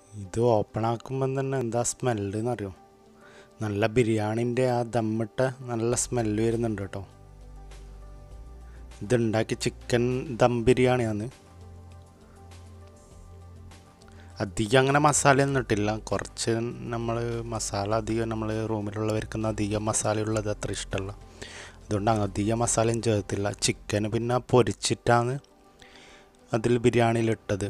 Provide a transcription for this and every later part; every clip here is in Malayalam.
ഇത് ഓപ്പൺ ആക്കുമ്പം തന്നെ എന്താ സ്മെല്ല് എന്നറിയോ നല്ല ബിരിയാണിൻ്റെ ആ ദമ്മിട്ട നല്ല സ്മെല്ല് വരുന്നുണ്ട് കേട്ടോ ഇതുണ്ടാക്കി ചിക്കൻ ദം ബിരിയാണിയാണ് അധികം അങ്ങനെ മസാലയൊന്നും ഇട്ടില്ല കുറച്ച് നമ്മൾ മസാല അധികം നമ്മൾ റൂമിലുള്ളവർക്കൊന്നും അധികം മസാലയുള്ളത് അത്ര ഇഷ്ടമല്ല അതുകൊണ്ട് അധികം മസാലയും ചേർത്തില്ല ചിക്കന് പിന്നെ പൊരിച്ചിട്ടാണ് അതിൽ ബിരിയാണിയിലിട്ടത്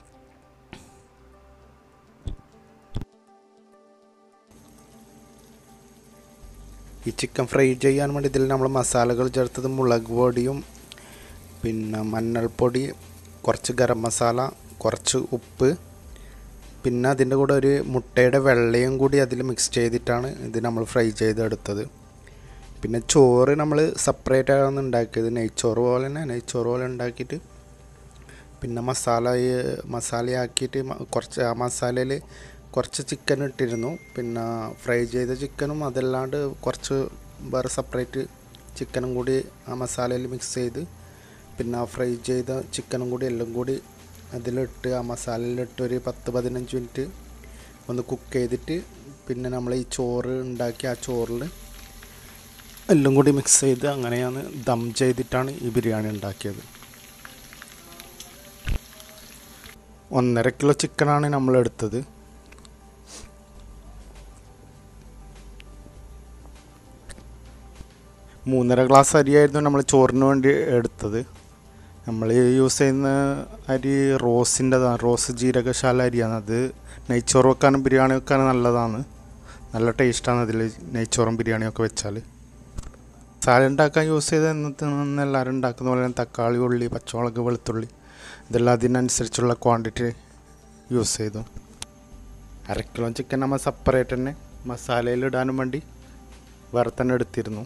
ഈ ചിക്കൻ ഫ്രൈ ചെയ്യാൻ വേണ്ടി ഇതിൽ നമ്മൾ മസാലകൾ ചേർത്തത് മുളക് പൊടിയും പിന്നെ മഞ്ഞൾപ്പൊടി കുറച്ച് ഗരം മസാല കുറച്ച് ഉപ്പ് പിന്നെ അതിൻ്റെ കൂടെ ഒരു മുട്ടയുടെ വെള്ളയും കൂടി അതിൽ മിക്സ് ചെയ്തിട്ടാണ് ഇത് നമ്മൾ ഫ്രൈ ചെയ്തെടുത്തത് പിന്നെ ചോറ് നമ്മൾ സെപ്പറേറ്റ് ആണ് ഉണ്ടാക്കിയത് നെയ്ച്ചോറ് പോലെ തന്നെ നെയ്ച്ചോറ് പോലെ ഉണ്ടാക്കിയിട്ട് പിന്നെ മസാല മസാലയാക്കിയിട്ട് കുറച്ച് ആ മസാലയിൽ കുറച്ച് ചിക്കൻ ഇട്ടിരുന്നു പിന്നെ ഫ്രൈ ചെയ്ത ചിക്കനും അതല്ലാണ്ട് കുറച്ച് വേറെ സെപ്പറേറ്റ് ചിക്കനും കൂടി ആ മസാലയിൽ മിക്സ് ചെയ്ത് പിന്നെ ആ ഫ്രൈ ചെയ്ത ചിക്കനും കൂടി എല്ലാം കൂടി അതിലിട്ട് ആ മസാലയിലിട്ട് ഒരു പത്ത് പതിനഞ്ച് മിനിറ്റ് ഒന്ന് കുക്ക് ചെയ്തിട്ട് പിന്നെ നമ്മൾ ഈ ചോറ് ഉണ്ടാക്കി ആ ചോറിൽ എല്ലാം കൂടി മിക്സ് ചെയ്ത് അങ്ങനെയാണ് ദം ചെയ്തിട്ടാണ് ഈ ബിരിയാണി ഉണ്ടാക്കിയത് ഒന്നര കിലോ ചിക്കനാണ് നമ്മൾ എടുത്തത് മൂന്നര ഗ്ലാസ് അരിയായിരുന്നു നമ്മൾ ചോറിന് വേണ്ടി എടുത്തത് നമ്മൾ യൂസ് ചെയ്യുന്ന അരി റോസിൻ്റെതാണ് റോസ് ജീരകശാല അരിയാണ് അത് നെയ്ച്ചോറ് വെക്കാനും ബിരിയാണി വെക്കാനും നല്ലതാണ് നല്ല ടേസ്റ്റാണ് അതിൽ നെയ്ച്ചോറും ബിരിയാണിയൊക്കെ വെച്ചാൽ മസാല ഉണ്ടാക്കാൻ യൂസ് ചെയ്ത ഇന്നത്തെ നിന്ന് എല്ലാവരും ഉണ്ടാക്കുന്ന പോലെ തന്നെ തക്കാളി ഉള്ളി പച്ചമുളക് വെളുത്തുള്ളി ഇതെല്ലാം അതിനനുസരിച്ചുള്ള ക്വാണ്ടിറ്റി യൂസ് ചെയ്തു അര കിലോ ചിക്കൻ നമ്മൾ സെപ്പറേറ്റ് തന്നെ മസാലയിൽ ഇടാനും വേണ്ടി വേറെ തന്നെ എടുത്തിരുന്നു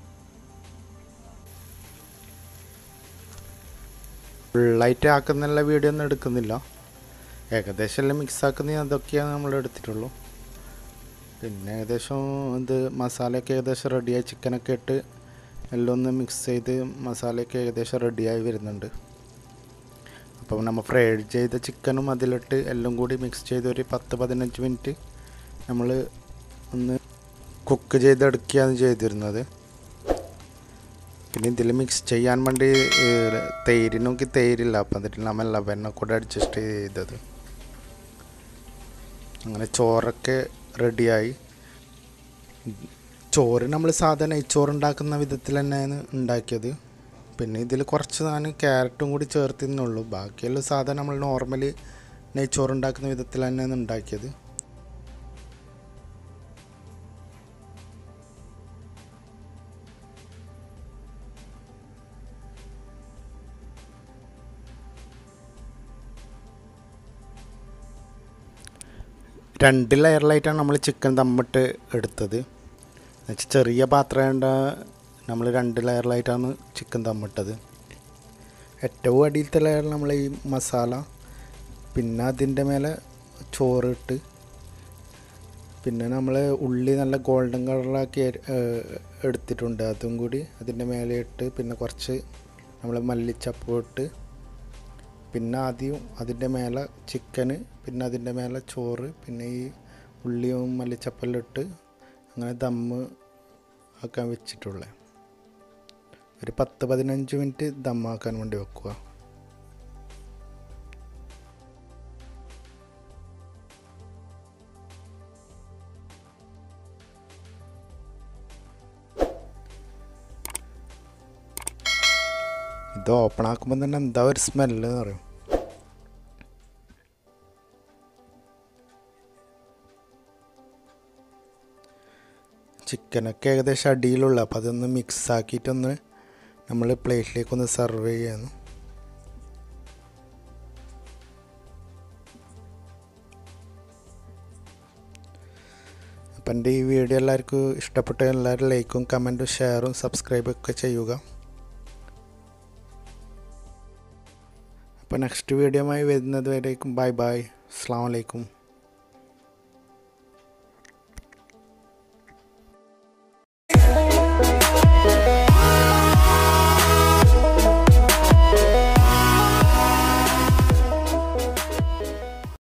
ഫുള്ളായിട്ട് ആക്കുന്നുള്ള വീഡിയോ ഒന്നും എടുക്കുന്നില്ല ഏകദേശം എല്ലാം മിക്സ് ആക്കുന്ന അതൊക്കെയാണ് നമ്മൾ എടുത്തിട്ടുള്ളൂ പിന്നെ ഏകദേശം ഇത് മസാലയൊക്കെ ഏകദേശം റെഡിയായി ചിക്കനൊക്കെ ഇട്ട് എല്ലാം ഒന്ന് മിക്സ് ചെയ്ത് മസാലയൊക്കെ ഏകദേശം റെഡിയായി വരുന്നുണ്ട് അപ്പം നമ്മൾ ഫ്രൈ ചെയ്ത ചിക്കനും അതിലിട്ട് എല്ലാം കൂടി മിക്സ് ചെയ്ത് ഒരു പത്ത് പതിനഞ്ച് മിനിറ്റ് നമ്മൾ ഒന്ന് കുക്ക് ചെയ്തെടുക്കുകയാണ് ചെയ്തിരുന്നത് പിന്നെ ഇതിൽ മിക്സ് ചെയ്യാൻ വേണ്ടി തൈര് നോക്കി തൈരില്ല അപ്പം എന്നിട്ട് നമ്മൾ ലവനെ കൂടെ അഡ്ജസ്റ്റ് ചെയ്തത് അങ്ങനെ ചോറൊക്കെ റെഡിയായി ചോറ് നമ്മൾ സാധാരണ നെയ്ച്ചോറ് ഉണ്ടാക്കുന്ന വിധത്തിൽ തന്നെയാണ് ഉണ്ടാക്കിയത് പിന്നെ ഇതിൽ കുറച്ച് ഞാൻ ക്യാരറ്റും കൂടി ചേർത്തിന്നുള്ളൂ ബാക്കിയെല്ലാം സാധാരണ നമ്മൾ നോർമലി നെയ്ച്ചോറ് ഉണ്ടാക്കുന്ന വിധത്തിൽ തന്നെയാണ് ഉണ്ടാക്കിയത് രണ്ട് ലെയറിലായിട്ടാണ് നമ്മൾ ചിക്കൻ തമ്മിട്ട് എടുത്തത് എന്നുവെച്ചാൽ ചെറിയ പാത്രം നമ്മൾ രണ്ട് ലെയറിലായിട്ടാണ് ചിക്കൻ തമ്മിട്ടത് ഏറ്റവും അടിയിലത്തെ ലെയറിൽ നമ്മൾ ഈ മസാല പിന്നെ അതിൻ്റെ മേലെ ചോറ് ഇട്ട് പിന്നെ നമ്മൾ ഉള്ളി നല്ല ഗോൾഡൻ കളറിലാക്കി എടുത്തിട്ടുണ്ട് അതും കൂടി അതിൻ്റെ മേലെ ഇട്ട് പിന്നെ കുറച്ച് നമ്മൾ മല്ലിച്ചപ്പ് ഇട്ട് പിന്നെ ആദ്യം അതിൻ്റെ മേലെ ചിക്കന് പിന്നെ അതിൻ്റെ മേലെ ചോറ് പിന്നെ ഈ ഉള്ളിയും മല്ലിച്ചപ്പെല്ലാം ഇട്ട് അങ്ങനെ ദമ്മ് ആക്കാൻ വെച്ചിട്ടുള്ളത് ഒരു പത്ത് പതിനഞ്ച് മിനിറ്റ് ദമ്മാക്കാൻ വേണ്ടി വെക്കുക ഇത് ഓപ്പൺ ആക്കുമ്പോൾ തന്നെ എന്താ ഒരു സ്മെല്ല് എന്ന് പറയും ചിക്കനൊക്കെ ഏകദേശം അടിയിലുള്ള അപ്പോൾ അതൊന്ന് മിക്സ് ആക്കിയിട്ടൊന്ന് നമ്മൾ പ്ലേറ്റിലേക്കൊന്ന് സെർവ് ചെയ്യാന്ന് അപ്പം എൻ്റെ ഈ വീഡിയോ എല്ലാവർക്കും ഇഷ്ടപ്പെട്ട എല്ലാവരും ലൈക്കും കമൻറ്റും ഷെയറും സബ്സ്ക്രൈബും ഒക്കെ ചെയ്യുക അപ്പോൾ നെക്സ്റ്റ് വീഡിയോയുമായി വരുന്നത് വരേക്കും ബൈ ബൈ അസ്സാം വലൈക്കും